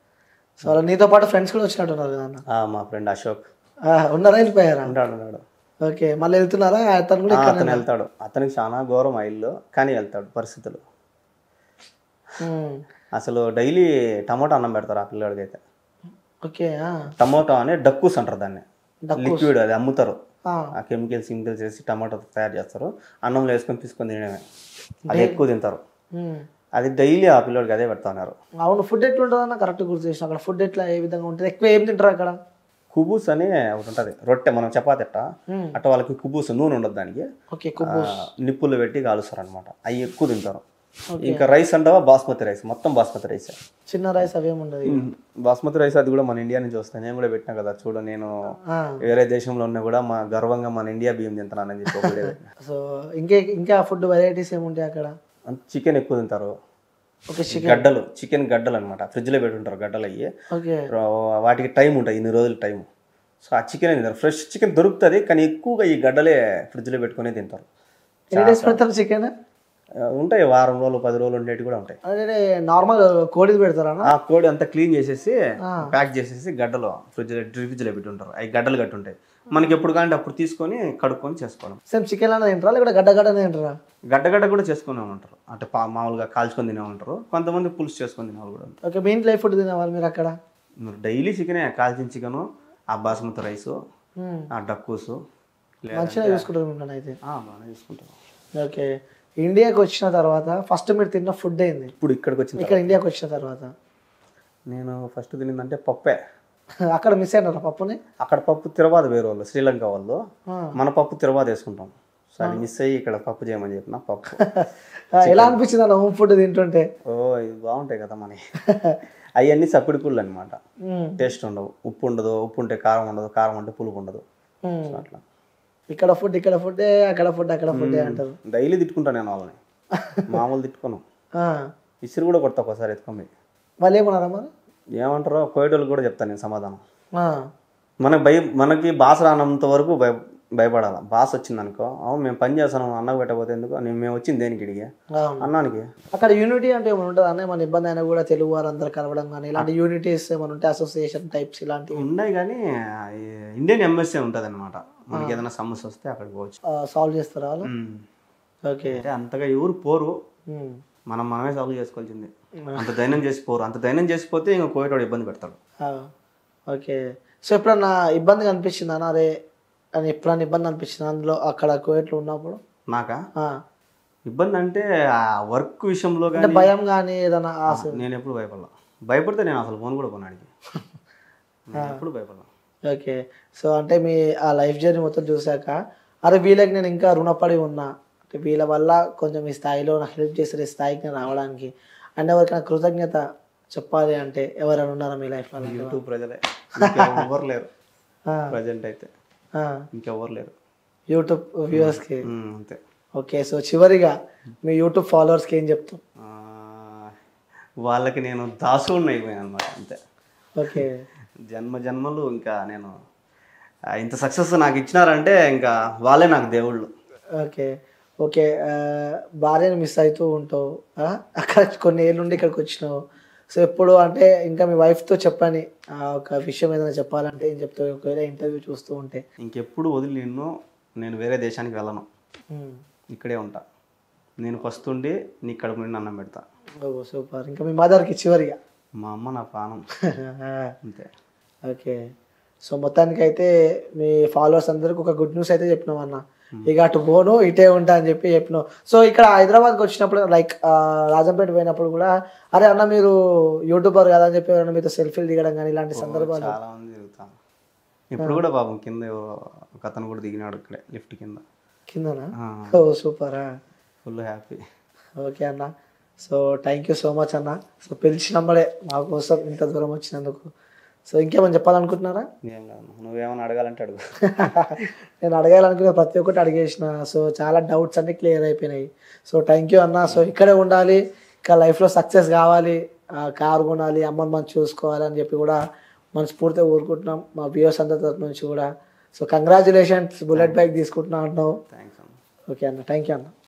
సో అలా నీతో పాటు ఫ్రెండ్స్ కూడా వచ్చినట్టున్నారు కదా అన్న ఆ, మా ఫ్రెండ్ అశోక్ ఆ, ఉన్నారా వెళ్ళిపోయారా ఉంటాడు ఉన్నాడు ఓకే మళ్ళీ వెళ్తున్నారా అతను కూడా ఆ, అతను వెళ్తాడు అతనికి చాలా ఘోరం ఆ ఇల్లు కానీ వెళ్తాడు పరిస్థితులు ఉమ్. అసలు డైలీ టమోటా అన్నం పెడతారు ఆ పిల్లడికి అయితే ఓకే ఆ. టమోటా అని డక్కూస్ అంటారు దాన్ని లిక్విడ్ అది అమ్ముతారు ఆ, ఆ కెమికల్స్ కెమికల్స్ వేసి టమాటో తయారు చేస్తారు అన్నంలో వేసుకొని తీసుకొని తినడమే అది ఎక్కువ తింటారు ఉమ్. అది డైలీ ఆ పిల్లోడికి అదే పెడతా ఉన్నారు అవును ఫుడ్ ఎట్లా ఉంటుంది అన్న కరెక్ట్ గుర్తు చేసిన అక్కడ ఫుడ్ ఎట్లా ఏ విధంగా ఉంటుంది ఎక్కువ ఏం తింటారు అక్కడ కుబూస్ అని ఒకటి ఉంటుంది రొట్టె మనం చపాతి అట్ట మ్మ్. అట్ట వాళ్ళకి కుబూస్ నూనె ఉండదు దానికి ఓకే కుబ్బు ఆ, నిప్పులు పెట్టి కాలుస్తారు అనమాట అవి ఎక్కువ తింటారు ఇంకా రైస్ అంటావా బాస్మతి రైస్ మొత్తం బాస్మతి రైస్ చిన్న రైస్ అవేం ఉండదు బాస్మతి రైస్ అది కూడా మన ఇండియా నుంచి వస్తాయి నేను కూడా పెట్టినా కదా చూడు నేను ఆ, వేరే దేశంలో ఉన్నా కూడా మా గర్వంగా మన ఇండియా బియ్యం తింటున్నానని చెప్పి ఒక వీడియో పెట్టినా. సో ఇంకే ఇంకా ఫుడ్ వెరైటీస్ ఏముంటాయి అక్కడ అంత చికెన్ ఎక్కువ తింటారు ఓకే చికెన్ గడ్డలు చికెన్ గడ్డలు అనమాట ఫ్రిడ్జ్లో పెట్టుంటారు గడ్డలు అయ్యి ఓకే వాటికి టైం ఉంటుంది ఇన్ని రోజులు టైం సో ఆ చికెన్ తింటారు ఫ్రెష్ చికెన్ దొరుకుతుంది కానీ ఎక్కువగా ఈ గడ్డలే ఫ్రిడ్జ్లో పెట్టుకునే తింటారు ఎన్ని డేస్ పెడతారు చికెన్ ఆ, ఉంటాయి వారం రోజులు పది రోజులు ఉండేవి కూడా ఉంటాయి అంటే నార్మల్ కోడిది పెడతారా ఆ కోడి అంతా క్లీన్ చేసేసి ప్యాక్ చేసేసి గడ్డలో ఫ్రిడ్జ్ ఫ్రిడ్జ్లో పెట్టి ఉంటారు అవి గడ్డలు కట్టి ఉంటాయి మనకి ఎప్పుడు కావాలంటే అప్పుడు తీసుకొని కడుక్కొని చేసుకోవడం సేమ్ చికెన్ అనేది తింటారా లేకపోతే గడ్డ గడ్డ తింటారా గడ్డ గడ్డ కూడా చేసుకునే ఉంటారు అంటే పా- మామూలుగా కాల్చుకొని తినే ఉంటారు కొంతమంది పులుసు చేసుకొని తినే వాళ్ళు కూడా ఉంటారు ఓకే మీ ఇంట్లో ఏ ఫుడ్ తినేవాళ్ళు మీరు అక్కడ మీరు డైలీ చికెనే కాల్చిన చికెను ఆ బాస్మతి రైస్ మ్మ్. ఆ డక్కూసు మంచిగా చూసుకుంటారు మిమ్మల్ని అయితే బాగానే తీసుకుంటాం ఓకే ఇండియాకి వచ్చిన తర్వాత ఫస్ట్ మీరు తిన్న ఫుడ్ ఏంది ఇప్పుడు ఇక్కడికి వచ్చిన ఇక్కడ ఇండియాకి వచ్చిన తర్వాత నేను ఫస్ట్ తినిందంటే పప్పే అక్కడ మిస్ అయినారా పప్పుని అక్కడ పప్పు తిరబాదు వేరే వాళ్ళు శ్రీలంక వాళ్ళు ఆ. మన పప్పు తిరబాదు వేసుకుంటాం సో అది మిస్ అయ్యి ఇక్కడ పప్పు చేయమని చెప్పిన పప్పు ఆ, ఎలా అనిపించింది అన్న హోమ్ ఫుడ్ తింటుంటే ఓ ఇది బాగుంటాయి కదా మనకి అవన్నీ సప్పిడి పుళ్ళు అనమాట మ్మ్. టేస్ట్ ఉండవు ఉప్పు ఉండదు ఉప్పు ఉంటే కారం ఉండదు కారం అంటే పులుపు ఉండదు మ్మ్. సో అట్లా ఇక్కడ ఫుడ్ ఇక్కడ ఫుడ్ అక్కడ ఫుడ్ అక్కడ ఫుడ్ అంటారు డైలీ తిట్టుకుంటాను నేను వాళ్ళని మామూలు తిట్టుకోను ఆ. ఇసురు కూడా కొడతా ఒకసారి ఎత్తుకొని వాళ్ళు ఏమన్నారా మరి ఏమంటారో కోయటోళ్ళు కూడా చెప్తాను నేను సమాధానం ఆ. మనకి భయ మనకి భాష రానంత వరకు భయ భయపడాలి భాష వచ్చింది అనుకో అవును మేము పని చేస్తాను అన్నకు పెట్టకపోతే ఎందుకు నేను మేము వచ్చింది దేనికి ఇడిగి అవును. అన్నానికి అక్కడ యూనిటీ అంటే ఏమైనా ఉంటుంది అన్న మన ఇబ్బంది అయినా కూడా తెలుగు వారందరూ కలవడం కానీ ఇలాంటి యూనిటీస్ ఏమైనా ఉంటాయి అసోసియేషన్ టైప్స్ ఇలాంటివి ఉన్నాయి కానీ ఈ ఇండియన్ ఎంఎస్సీ ఉంటుంది అనమాట మనకి ఏదైనా సమస్య వస్తే అక్కడికి పోవచ్చు సాల్వ్ చేస్తారా వాళ్ళు ఉమ్. ఓకే అంటే అంతగా ఎవరు పోరు మ్మ్. మనం మనమే సాల్వ్ చేసుకోవాల్సింది అంత ధైర్యం చేసిపోరు అంత ధైర్యం చేసిపోతే ఇంకా కోయటోడు ఇబ్బంది పెడతాడు ఆ. ఓకే సో ఎప్పుడన్నా ఇబ్బందిగా అనిపించిందా అన్న అరే అని ఎప్పుడన్నా ఇబ్బంది అనిపించింది అందులో అక్కడ కోయట్లో ఉన్నప్పుడు నాకా ఆ. ఇబ్బంది అంటే ఆ వర్క్ విషయంలో అంటే కానీ భయం కానీ ఏదైనా ఆశ నేను ఎప్పుడు భయపడలా భయపడితే నేను అసలు ఫోన్ కూడా కొనాడికి నేను ఎప్పుడు భయపడలా ఓకే సో అంటే మీ ఆ లైఫ్ జర్నీ మొత్తం చూశాక అరే వీళ్ళకి నేను ఇంకా రుణపడి ఉన్నా అంటే వీళ్ళ వల్ల కొంచెం ఈ స్థాయిలో నాకు హెల్ప్ చేశారు ఈ స్థాయికి నేను రావడానికి అండ్ ఎవరికైనా కృతజ్ఞత చెప్పాలి అంటే ఎవరైనా ఉన్నారా మీ లైఫ్లో యూట్యూబ్ ప్రజలే ఇంకెవరు లేరు ఆ. ప్రజెంట్ అయితే ఇంకెవరు లేరు యూట్యూబ్ వ్యూవర్స్కి ఉమ్, అంతే ఓకే సో చివరిగా మీ యూట్యూబ్ ఫాలోవర్స్కి ఏం చెప్తాం ఆ, వాళ్ళకి నేను దాసుడిని అయిపోయాను అనమాట అంతే ఓకే జన్మ జన్మలు ఇంకా నేను ఆ, ఇంత సక్సెస్ నాకు ఇచ్చినారంటే ఇంకా వాళ్ళే నాకు దేవుళ్ళు ఓకే ఓకే ఆ, భార్యను మిస్ అవుతూ ఉంటావు ఆ? అక్కడ కొన్ని ఏళ్ళ నుండి ఇక్కడికి వచ్చినావు సో ఎప్పుడు అంటే ఇంకా మీ వైఫ్తో చెప్పని ఆ, ఒక విషయం ఏదైనా చెప్పాలంటే ఏం చెప్తావు ఒకవేళ ఇంటర్వ్యూ చూస్తూ ఉంటే ఇంకెప్పుడు వదిలి నిన్ను నేను వేరే దేశానికి వెళ్ళను ఉమ్. ఇక్కడే ఉంటా నేను ఫస్ట్ ఉండి నీ కడుపు నుండి అన్నం పెడతా ఓ సూపర్ ఇంకా మీ మదర్కి చివరిగా మా అమ్మ నా ప్రాణం అంతే ఓకే సో మొత్తానికి అయితే మీ ఫాలోవర్స్ అందరికి ఒక గుడ్ న్యూస్ అయితే చెప్పినాం అన్న ఇక అటు పోను ఇటే ఉంటా అని చెప్పి చెప్పినావు సో ఇక్కడ హైదరాబాద్కి వచ్చినప్పుడు లైక్ రాజంపేట పోయినప్పుడు కూడా అరే అన్న మీరు యూట్యూబర్ కదా అని చెప్పి ఎవరైనా మీతో సెల్ఫీలు దిగడం కానీ ఇలాంటి సందర్భాలు చాలా మంది తిరుగుతాను ఇప్పుడు కూడా పాపం కింద ఎవరో ఒక అతను కూడా దిగినాడు ఇక్కడే లిఫ్ట్ కింద కిందనా ఓ సూపరా ఫుల్ హ్యాపీ ఓకే అన్న so thank you so much అన్న సో పిలిచినప్పుడే మా కోసం ఇంత దూరం వచ్చినందుకు సో ఇంకేమైనా చెప్పాలనుకుంటున్నారా ఏం కాదు నువ్వేమైనా అడగాలంటే అడుగు నేను అడగాలనుకున్న ప్రతి ఒక్కటి అడిగేసిన సో చాలా డౌట్స్ అన్ని క్లియర్ అయిపోయినాయి సో థ్యాంక్ యూ అన్న సో ఇక్కడే ఉండాలి ఇంకా లైఫ్లో సక్సెస్ కావాలి కారు కొనాలి అమ్మని మనం చూసుకోవాలి అని చెప్పి కూడా మనస్ఫూర్తిగా కోరుకుంటున్నాం మా వ్యూవర్స్ అందరి తరపు నుంచి కూడా సో కంగ్రాచులేషన్స్ బుల్లెట్ బైక్ తీసుకుంటున్నా అంటున్నావు థ్యాంక్స్ అన్న ఓకే అన్న థ్యాంక్ యూ అన్న